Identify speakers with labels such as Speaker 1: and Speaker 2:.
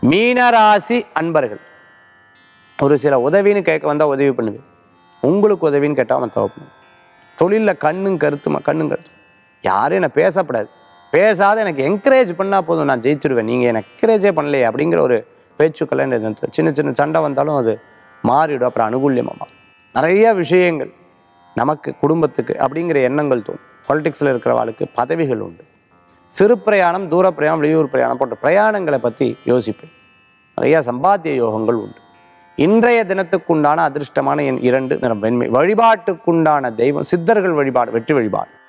Speaker 1: மீனராசி அன்பர்கள் ஒரு சில உதவின்னு கேட்க வந்தால் உதவி பண்ணுவேன் உங்களுக்கு உதவின்னு கேட்டால் அவன் தவறு பண்ணுவேன் தொழிலில் கண்ணும் கருத்துமா கண்ணும் கருத்து யாரும் என்னை பேசப்படாது பேசாத எனக்கு என்கரேஜ் பண்ணால் போதும் நான் ஜெயிச்சிருவேன் நீங்கள் எனக்கு என்கரேஜே பண்ணலையே அப்படிங்கிற ஒரு பேச்சுக்களை இந்த சின்ன சின்ன சண்டை வந்தாலும் அது மாறிடும் அப்புறம் அனுகூல்யமாக மாறும் நிறைய விஷயங்கள் நமக்கு குடும்பத்துக்கு அப்படிங்கிற எண்ணங்கள் தோணும் பாலிடிக்ஸில் இருக்கிறவாளுக்கு பதவிகள் உண்டு சிறு பிரயாணம் தூர பிரயாணம் வெளியூர் பிரயாணம் போன்ற பிரயாணங்களை பற்றி யோசிப்பேன் நிறைய சம்பாத்திய யோகங்கள் உண்டு இன்றைய தினத்துக்குண்டான அதிர்ஷ்டமான எண் இரண்டு நிறம் வெண்மை வழிபாட்டுக்குண்டான தெய்வம் சித்தர்கள் வழிபாடு வெற்றி வழிபாடு